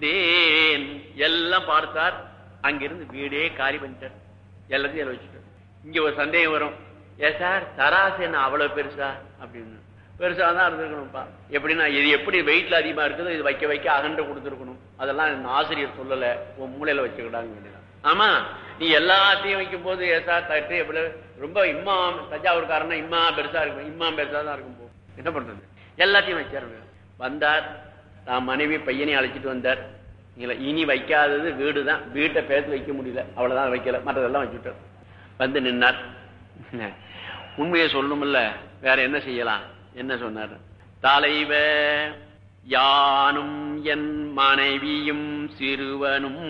தேன் எல்லாம் பார்த்தார் அங்கிருந்து வீடே காலி பண்ணிட்டார் எல்லாத்தையும் எல்லாம் வச்சுட்டார் இங்க ஒரு சந்தேகம் வரும் ஏ சார் தராசு என்ன அவ்வளவு பெருசா அப்படின்னு பெருசா தான் இருந்திருக்கணும்ப்பா எப்படின்னா இது எப்படி வெயிட்ல அதிகமா இருக்குதோ இது வைக்க வைக்க அகன்ற கொடுத்துருக்கணும் அதெல்லாம் என் ஆசிரியர் சொல்லல உன் மூலையில வச்சுக்கிடாங்க வேண்டியதான் ஆமா நீ எல்லாத்தையும் வைக்கும் போது ஏசா தட்டு எப்படி ரொம்ப இம்மா தஞ்சாவூர்காரனா இம்மா பெருசா இருக்கும் இம்மா பெருசா தான் இருக்கும் போ என்ன பண்றது எல்லாத்தையும் வச்சாரு வந்தார் தான் மனைவி பையனையும் அழைச்சிட்டு வந்தார் இல்ல இனி வைக்காதது வீடு தான் வீட்டை பேர்த்து வைக்க முடியல அவ்வளவுதான் வைக்கல மற்றதெல்லாம் வச்சுட்டார் வந்து நின்னார் உண்மையை சொல்லணும்ல வேற என்ன செய்யலாம் என்ன சொன்னார் தலைவ யானும் என் மனைவியும் சிறுவனும்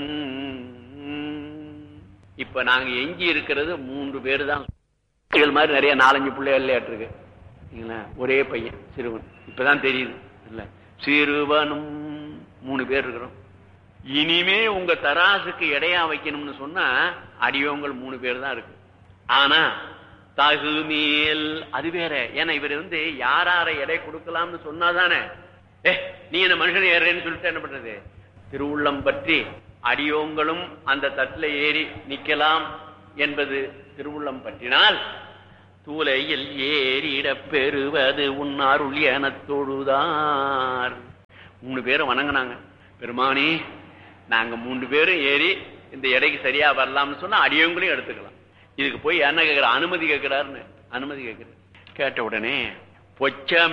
இப்ப நாங்க எஞ்சி இருக்கிறது மூன்று பேர் தான் இது மாதிரி நிறைய நாலஞ்சு பிள்ளைகள் இருக்கு இல்லைங்களா? ஒரே பையன் சிறுவன் இப்பதான் தெரியுது இல்ல சிறுவனும் மூணு பேர் இருக்கிறோம் இனிமே உங்க தராசுக்கு எடையா வைக்கணும்னு சொன்னா அடியோங்கள் மூணு பேர் தான் இருக்கு ஆனா தகுமேல் அது வேற ஏன்னா இவர் வந்து யாரார எடை கொடுக்கலாம்னு சொன்னாதானே ஏ நீ என்ன மனுஷன் ஏறேன்னு சொல்லிட்டு என்ன பண்றது திருவுள்ளம் பற்றி அடியோங்களும் அந்த தட்டுல ஏறி நிக்கலாம் என்பது திருவுள்ளம் பற்றினால் தூலையில் ஏறிடப் பெறுவது உன்னாருள் எனத் தொழுதார் மூணு பேரும் வணங்குனாங்க பெருமானி நாங்க மூணு பேரும் ஏறி இந்த எடைக்கு சரியா வரலாம்னு சொன்னா அடியவங்களையும் எடுத்துக்கலாம் இதுக்கு போய் என்ன கேட்கிற அனுமதி கேட்கிறாருன்னு அனுமதி கேட்கிறார் கேட்ட உடனே பொச்ச